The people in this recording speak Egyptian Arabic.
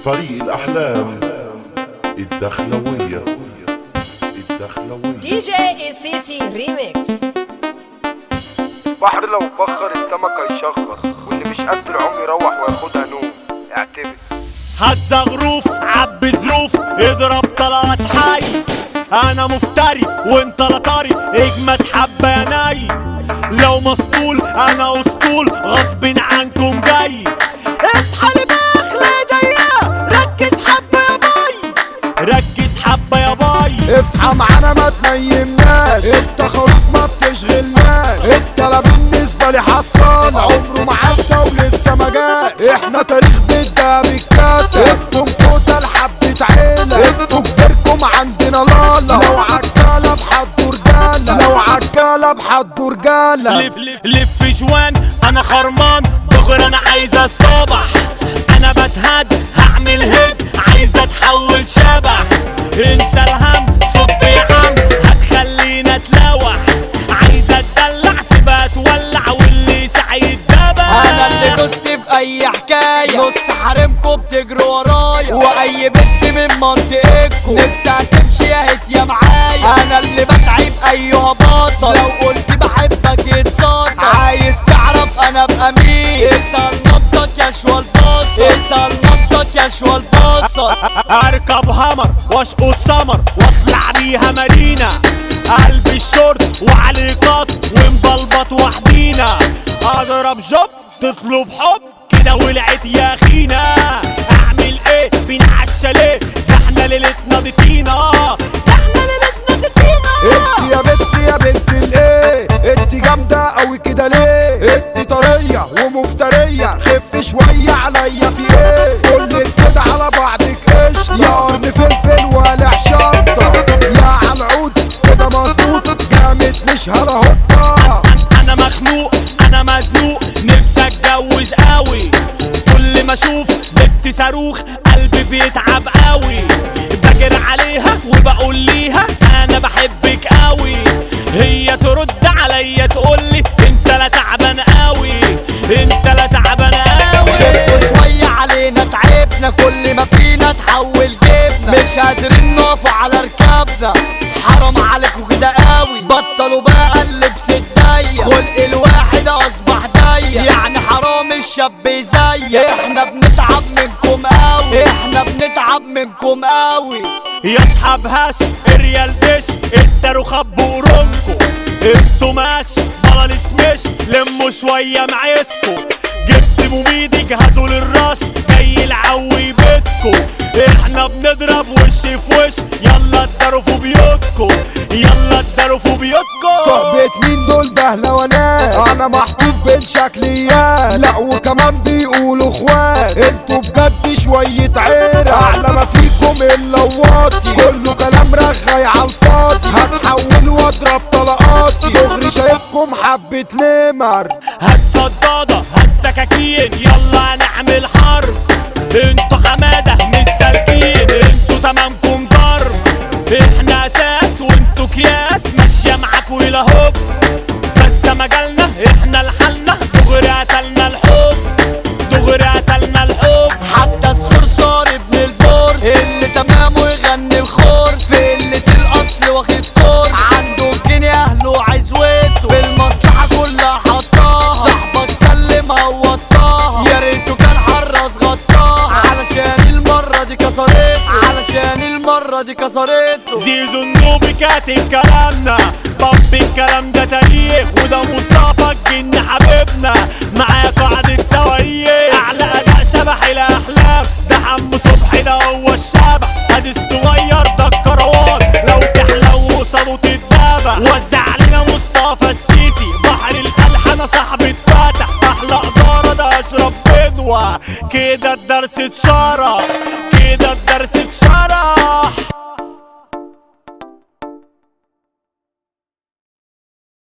فريق الأحلام الدخلوية الدخلوية دي جي السيسي ريميكس بحر لو بخر السمك هيشخر واللي مش قد العمر يروح وياخدها نوم اعتبر هات زغروف عبي ظروف اضرب طلعت حي انا مفتري وانت لطاري اجمد حبه يا ناي لو مسطول انا اسطول غصب عنكم جاي اصحى لبخل ايديا ركز حبه يا باي ركز حبه يا باي اصحى معانا ما تنيمناش انت خروف ما بتشغلناش انت لا بالنسبة لي حصان عمره ما عدى ولسه ما جاش احنا تاريخ بدها بالكاس انتم توتال حبة عيلة انتوا كبركم عندنا لالا لو عجالة بحدوا رجالة لو عجالة بحدوا رجالة لف لف جوان انا خرمان دغري انا عايز اصطبح انا بتهد هعمل هيد عايز اتحول شبح انسى الهم صب يا عم هتخلينا اتلوح عايز اتدلع سيبها تولع واللي سعي يتدبح انا اللي دوست في اي حكايه نص حريمكم بتجروا ورايا واي بنت من منطقتكم نفسها تمشي يا هت يا معايا انا اللي بتعب ايها بطل لو قلت بحبك يتصدر عايز تعرف انا ابقى مين اسال نبضك يا شوال بصل اسال نبضك يا شوال بصل اركب همر واشقط سمر واطلع بيها مارينا قلب الشورت وعليه قط ومبلبط وحدينا اضرب جوب تطلب حب كده ولعت يا خينا اعمل ايه فينا عالشاليه ده احنا ليلتنا دي طينه ده احنا ليلتنا دي طينه انت يا بنت يا بنت الايه انت جامدة قوي كده ليه انت طرية ومفترية خف شوية عليا في ايه كل كده على بعضك قشطة يا قرن فلفل ولا شطة يا عالعود كده مظبوط جامد مش هلاهطة انا مخنوق انا مزنوق نفسي اتجوز قوي كل ما اشوف بنت صاروخ قلبي بيتعب قوي بجري عليها وبقول ليها انا بحبك قوي هي ترد عليا تقول لي انت لا تعبان قوي انت لا تعبان قوي خفوا شوية علينا تعبنا كل ما فينا تحول جبنا مش قادرين نقف على ركابنا حرام عليكم كده قوي بطلوا بقى اللبس الضيق خلق الواحد اصبح ضيق يعني حرام الشاب زي احنا بنتعب منكم قوي احنا بنتعب منكم قوي يا اصحاب هاش الريال ديش اداروا خبوا قرونكو انتوا ماش بلا نسمش لموا شوية معيسكو جبت مميد جهزوا للراس جاي العوي بيتكو احنا بنضرب وش في وش يلا اداروا في بيوتكو يلا اداروا في بيوتكو صحبة مين دول بهلوانات انا محطوط بين شكليات لا وكمان بيقولوا اخوات انتوا بجد شوية عيرة اعلى ما فيكم الا واطي كله كلام رغاي على الفاضي هتحول واضرب طلقاتي دغري شايفكم حبة نمر هات صدادة هات سكاكين يلا نعمل حرب انتوا حمادة مش سالكين انتوا تمامكم ضرب احنا اساس وانتوا كياس ماشية معاكوا الى هوب بس مجالنا احنا لحالنا دغري قتلنا الحب دغري قتلنا الحب حتى الصرصار ابن البورس اللي تمامه يغني الخرس في قلة الأصل واخد كورس عنده جنيه أهله عزوته بالمصلحة كلها حطاها صاحبك سلم هوطاها يا ريته كان حرص غطاها علشان المرة دي كسرته علشان المرة دي كسرته زيزو النوبي كاتب كلامنا طب الكلام ده تاريخ وده مصطفى الجن حبيبنا معاه قاعدة سواريه اعلى اداء شبح الاحلام ده حمو صبحي ده هو الشبح ادي الصغير ده الكروان لو تحلو قصاده تتدابح وزع علينا مصطفى السيسي بحر القلح انا صاحبي اتفتح احلى اداره ده اشرب بنوة كده الدرس اتشرح كده الدرس اتشرح